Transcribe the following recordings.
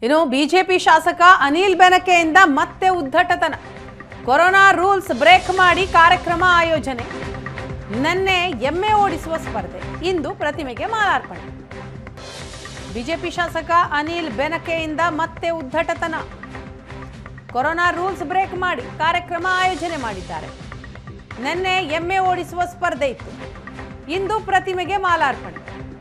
ಇನ್ನು ಬಿಜೆಪಿ ಶಾಸಕ ಅನಿಲ್ ಬೆನಕೆಯಿಂದ ಮತ್ತೆ ಉದ್ದಟತನ ಕೊರೋನಾ ರೂಲ್ಸ್ ಬ್ರೇಕ್ ಮಾಡಿ ಕಾರ್ಯಕ್ರಮ ಆಯೋಜನೆ ನಿನ್ನೆ ಎಮ್ಮೆ ಓಡಿಸುವ ಸ್ಪರ್ಧೆ ಇಂದು ಪ್ರತಿಮೆಗೆ ಮಾಲಾರ್ಪಣೆ ಬಿಜೆಪಿ ಶಾಸಕ ಅನಿಲ್ ಬೆನಕೆಯಿಂದ ಮತ್ತೆ ಉದ್ದಟತನ ಕೊರೋನಾ ರೂಲ್ಸ್ ಬ್ರೇಕ್ ಮಾಡಿ ಕಾರ್ಯಕ್ರಮ ಆಯೋಜನೆ ಮಾಡಿದ್ದಾರೆ ನಿನ್ನೆ ಎಮ್ಮೆ ಓಡಿಸುವ ಸ್ಪರ್ಧೆ ಇತ್ತು ಇಂದು ಪ್ರತಿಮೆಗೆ ಮಾಲಾರ್ಪಣೆ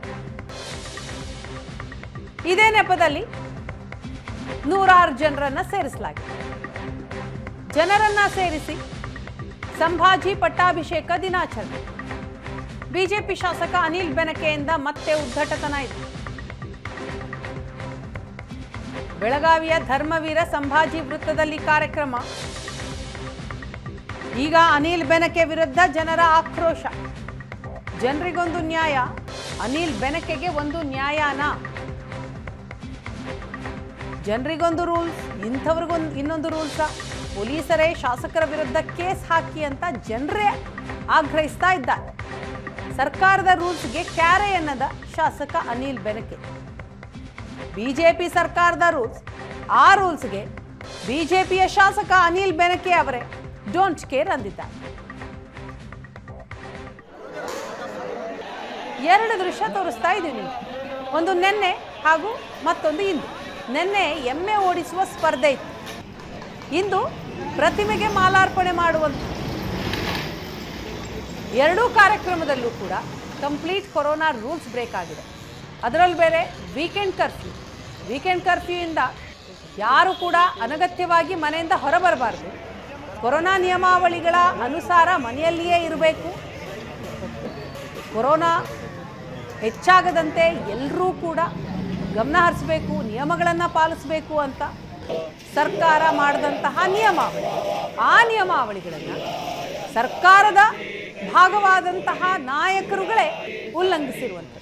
ಇದೇ ನೆಪದಲ್ಲಿ ನೂರಾರು ಜನರನ್ನ ಸೇರಿಸಲಾಗಿದೆ ಜನರನ್ನ ಸೇರಿಸಿ ಸಂಭಾಜಿ ಪಟ್ಟಾಭಿಷೇಕ ದಿನಾಚರಣೆ ಬಿಜೆಪಿ ಶಾಸಕ ಅನಿಲ್ ಬೆನಕೆಯಿಂದ ಮತ್ತೆ ಉದ್ದಟತನ ಇದೆ ಬೆಳಗಾವಿಯ ಧರ್ಮವೀರ ಸಂಭಾಜಿ ವೃತ್ತದಲ್ಲಿ ಕಾರ್ಯಕ್ರಮ ಈಗ ಅನಿಲ್ ಬೆನಕೆ ವಿರುದ್ಧ ಜನರ ಆಕ್ರೋಶ ಜನರಿಗೊಂದು ನ್ಯಾಯ ಅನಿಲ್ ಬೆನಕೆಗೆ ಒಂದು ನ್ಯಾಯನ ಜನರಿಗೊಂದು ರೂಲ್ಸ್ ಇಂಥವ್ರಿಗೊಂದು ಇನ್ನೊಂದು ರೂಲ್ಸ ಪೊಲೀಸರೇ ಶಾಸಕರ ವಿರುದ್ಧ ಕೇಸ್ ಹಾಕಿ ಅಂತ ಜನರೇ ಆಗ್ರಹಿಸ್ತಾ ಇದ್ದಾರೆ ಸರ್ಕಾರದ ರೂಲ್ಸ್ಗೆ ಕ್ಯಾರೆ ಎನ್ನದ ಶಾಸಕ ಅನಿಲ್ ಬೆನಕೆ ಬಿಜೆಪಿ ಸರ್ಕಾರದ ರೂಲ್ಸ್ ಆ ರೂಲ್ಸ್ಗೆ ಬಿಜೆಪಿಯ ಶಾಸಕ ಅನಿಲ್ ಬೆನಕೆ ಅವರೇ ಡೋಂಟ್ ಕೇರ್ ಅಂದಿದ್ದಾರೆ ಎರಡು ದೃಶ್ಯ ತೋರಿಸ್ತಾ ಇದ್ದೀವಿ ನಿಮ್ಗೆ ಒಂದು ನೆನ್ನೆ ಹಾಗೂ ಮತ್ತೊಂದು ಇಂದು ನೆನ್ನೆ ಎಮ್ಮೆ ಓಡಿಸುವ ಸ್ಪರ್ಧೆ ಇತ್ತು ಇಂದು ಪ್ರತಿಮೆಗೆ ಮಾಲಾರ್ಪಣೆ ಮಾಡುವಂಥ ಎರಡೂ ಕಾರ್ಯಕ್ರಮದಲ್ಲೂ ಕೂಡ ಕಂಪ್ಲೀಟ್ ಕೊರೋನಾ ರೂಲ್ಸ್ ಬ್ರೇಕ್ ಆಗಿದೆ ಅದರಲ್ಲಿ ಬೇರೆ ವೀಕೆಂಡ್ ಕರ್ಫ್ಯೂ ವೀಕೆಂಡ್ ಕರ್ಫ್ಯೂಯಿಂದ ಯಾರು ಕೂಡ ಅನಗತ್ಯವಾಗಿ ಮನೆಯಿಂದ ಹೊರಬರಬಾರ್ದು ಕೊರೋನಾ ನಿಯಮಾವಳಿಗಳ ಅನುಸಾರ ಮನೆಯಲ್ಲಿಯೇ ಇರಬೇಕು ಕೊರೋನಾ ಹೆಚ್ಚಾಗದಂತೆ ಎಲ್ಲರೂ ಕೂಡ ಗಮನ ಹರಿಸಬೇಕು ನಿಯಮಗಳನ್ನು ಪಾಲಿಸಬೇಕು ಅಂತ ಸರ್ಕಾರ ಮಾಡಿದಂತಹ ನಿಯಮಾವಳಿ ಆ ನಿಯಮಾವಳಿಗಳನ್ನು ಸರ್ಕಾರದ ಭಾಗವಾದಂತಹ ನಾಯಕರುಗಳೇ ಉಲ್ಲಂಘಿಸಿರುವಂಥದ್ದು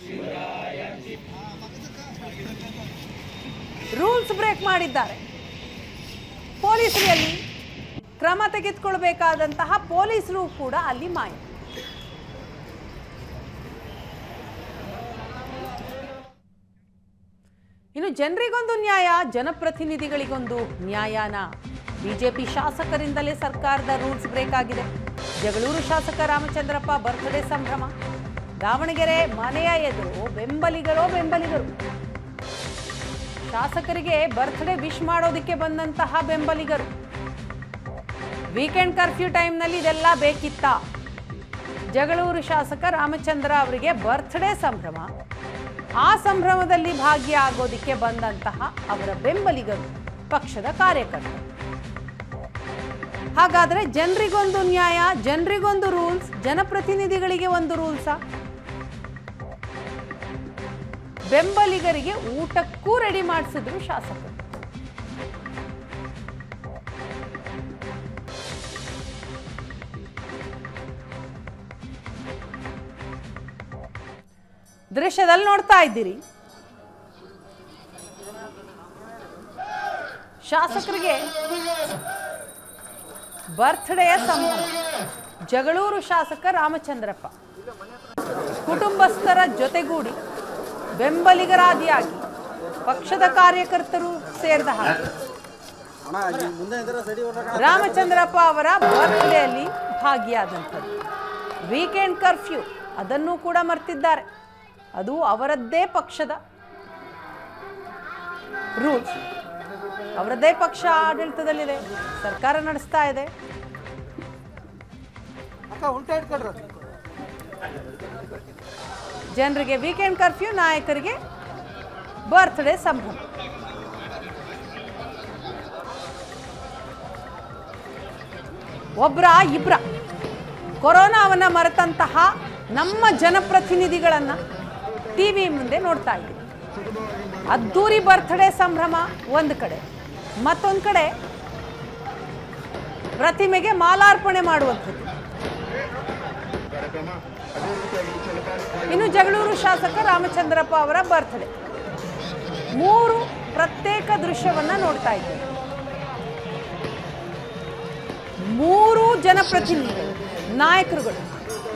ರೂಲ್ಸ್ ಬ್ರೇಕ್ ಮಾಡಿದ್ದಾರೆ ಪೊಲೀಸರಲ್ಲಿ ಕ್ರಮ ತೆಗೆದುಕೊಳ್ಬೇಕಾದಂತಹ ಪೊಲೀಸರು ಕೂಡ ಅಲ್ಲಿ ಮಾಯ ಇನ್ನು ಜನರಿಗೊಂದು ನ್ಯಾಯ ಜನಪ್ರತಿನಿಧಿಗಳಿಗೊಂದು ನ್ಯಾಯನ ಬಿಜೆಪಿ ಶಾಸಕರಿಂದಲೇ ಸರ್ಕಾರದ ರೂಲ್ಸ್ ಬ್ರೇಕ್ ಆಗಿದೆ ಜಗಳೂರು ಶಾಸಕ ರಾಮಚಂದ್ರಪ್ಪ ಬರ್ತ್ಡೇ ಸಂಭ್ರಮ ದಾವಣಗೆರೆ ಮನೆಯ ಎದುರು ಬೆಂಬಲಿಗಳೋ ಬೆಂಬಲಿಗರು ಶಾಸಕರಿಗೆ ಬರ್ತ್ಡೇ ವಿಶ್ ಮಾಡೋದಕ್ಕೆ ಬಂದಂತಹ ಬೆಂಬಲಿಗರು ವೀಕೆಂಡ್ ಕರ್ಫ್ಯೂ ಟೈಮ್ನಲ್ಲಿ ಇದೆಲ್ಲ ಬೇಕಿತ್ತ ಜಗಳೂರು ಶಾಸಕ ರಾಮಚಂದ್ರ ಅವರಿಗೆ ಬರ್ತ್ಡೇ ಸಂಭ್ರಮ ಆ ಸಂಭ್ರಮದಲ್ಲಿ ಭಾಗಿಯಾಗೋದಿಕ್ಕೆ ಬಂದಂತಹ ಅವರ ಬೆಂಬಲಿಗರು ಪಕ್ಷದ ಕಾರ್ಯಕರ್ತರು ಹಾಗಾದ್ರೆ ಜನರಿಗೊಂದು ನ್ಯಾಯ ಜನರಿಗೊಂದು ರೂಲ್ಸ್ ಜನಪ್ರತಿನಿಧಿಗಳಿಗೆ ಒಂದು ರೂಲ್ಸಾ ಬೆಂಬಲಿಗರಿಗೆ ಊಟಕ್ಕೂ ರೆಡಿ ಮಾಡಿಸಿದ್ರು ಶಾಸಕರು ದೃಶ್ಯದಲ್ಲಿ ನೋಡ್ತಾ ಇದ್ದೀರಿ ಶಾಸಕರಿಗೆ ಬರ್ತ್ಡೇಯ ಸಂಭ್ರಮ ಜಗಳೂರು ಶಾಸಕ ರಾಮಚಂದ್ರಪ್ಪ ಕುಟುಂಬಸ್ಥರ ಜೊತೆಗೂಡಿ ಬೆಂಬಲಿಗರಾದಿಯಾಗಿ ಪಕ್ಷದ ಕಾರ್ಯಕರ್ತರು ಸೇರಿದ ಹಾಗೆ ರಾಮಚಂದ್ರಪ್ಪ ಅವರ ಬರ್ತ್ಡೇಯಲ್ಲಿ ಭಾಗಿಯಾದಂಥದ್ದು ವೀಕೆಂಡ್ ಕರ್ಫ್ಯೂ ಅದನ್ನೂ ಕೂಡ ಮರ್ತಿದ್ದಾರೆ ಅದು ಅವರದ್ದೇ ಪಕ್ಷದ ರೂಲ್ಸ್ ಅವರದ್ದೇ ಪಕ್ಷ ಆಡಳಿತದಲ್ಲಿದೆ ಸರ್ಕಾರ ನಡೆಸ್ತಾ ಇದೆ ಅಕ್ಕ ಉಲ್ಟಾ ಇಟ್ಕೊಡ್ರಿ ಜನರಿಗೆ ವೀಕೆಂಡ್ ಕರ್ಫ್ಯೂ ನಾಯಕರಿಗೆ ಬರ್ತ್ಡೇ ಸಂಭ್ರಮ ಒಬ್ರ ಇಬ್ರ ಕೊರೋನಾವನ್ನ ಮರೆತಂತಹ ನಮ್ಮ ಜನಪ್ರತಿನಿಧಿಗಳನ್ನ ಟಿವಿ ಮುಂದೆ ನೋಡ್ತಾ ಇದ್ದೀವಿ ಅದ್ದೂರಿ ಬರ್ತ್ಡೇ ಸಂಭ್ರಮ ಒಂದು ಕಡೆ ಮತ್ತೊಂದು ಕಡೆ ಪ್ರತಿಮೆಗೆ ಮಾಲಾರ್ಪಣೆ ಮಾಡುವಂಥದ್ದು ಇನ್ನು ಜಗಳೂರು ಶಾಸಕ ರಾಮಚಂದ್ರಪ್ಪ ಅವರ ಬರ್ತ್ಡೇ ಮೂರು ಪ್ರತ್ಯೇಕ ದೃಶ್ಯವನ್ನ ನೋಡ್ತಾ ಇದ್ದೇವೆ ಮೂರು ಜನಪ್ರತಿನಿಧಿಗಳು ನಾಯಕರುಗಳು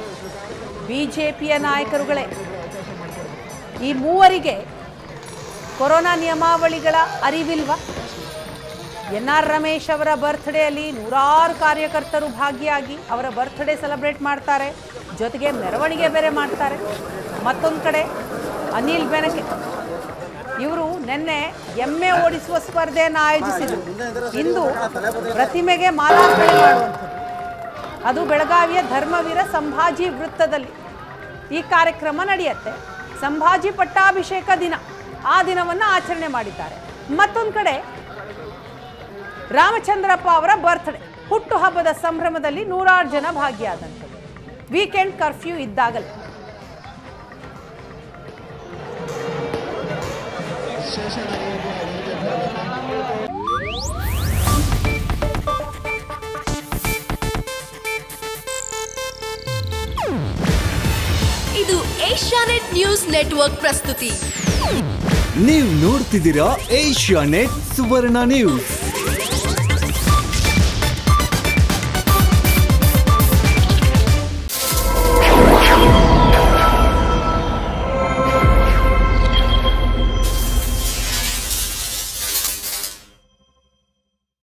ಬಿಜೆಪಿಯ ನಾಯಕರುಗಳೇ ಈ ಮೂವರಿಗೆ ಕೊರೋನಾ ನಿಯಮಾವಳಿಗಳ ಅರಿವಿಲ್ವಾ ಎನ್ ಆರ್ ರಮೇಶ್ ಅವರ ಬರ್ತ್ಡೇಯಲ್ಲಿ ನೂರಾರು ಕಾರ್ಯಕರ್ತರು ಭಾಗಿಯಾಗಿ ಅವರ ಬರ್ತ್ಡೇ ಸೆಲೆಬ್ರೇಟ್ ಮಾಡ್ತಾರೆ ಜೊತೆಗೆ ಮೆರವಣಿಗೆ ಬೇರೆ ಮಾಡ್ತಾರೆ ಮತ್ತೊಂದು ಕಡೆ ಅನಿಲ್ ಬೆನಕೆ ಇವರು ನಿನ್ನೆ ಎಮ್ಮೆ ಓಡಿಸುವ ಸ್ಪರ್ಧೆಯನ್ನು ಆಯೋಜಿಸಿದರು ಇಂದು ಪ್ರತಿಮೆಗೆ ಮಾಲಾರ್ಪಣೆ ಮಾಡುವಂಥದ್ದು ಅದು ಬೆಳಗಾವಿಯ ಧರ್ಮವೀರ ಸಂಭಾಜಿ ವೃತ್ತದಲ್ಲಿ ಈ ಕಾರ್ಯಕ್ರಮ ನಡೆಯುತ್ತೆ ಸಂಭಾಜಿ ಪಟ್ಟಾಭಿಷೇಕ ದಿನ ಆ ದಿನವನ್ನು ಆಚರಣೆ ಮಾಡಿದ್ದಾರೆ ಮತ್ತೊಂದು ಕಡೆ ರಾಮಚಂದ್ರಪ್ಪ ಅವರ ಬರ್ತ್ಡೇ ಹುಟ್ಟುಹಬ್ಬದ ಸಂಭ್ರಮದಲ್ಲಿ ನೂರಾರು ಜನ ಭಾಗಿಯಾದಂಥದ್ದು ವೀಕೆಂಡ್ ಕರ್ಫ್ಯೂ ಇದ್ದಾಗಲೇ ಇದು ಏಷ್ಯಾನೆಟ್ ನ್ಯೂಸ್ ನೆಟ್ವರ್ಕ್ ಪ್ರಸ್ತುತಿ ನೀವು ನೋಡ್ತಿದ್ದೀರಾ ಏಷ್ಯಾ ನೆಟ್ ಸುವರ್ಣ ನ್ಯೂಸ್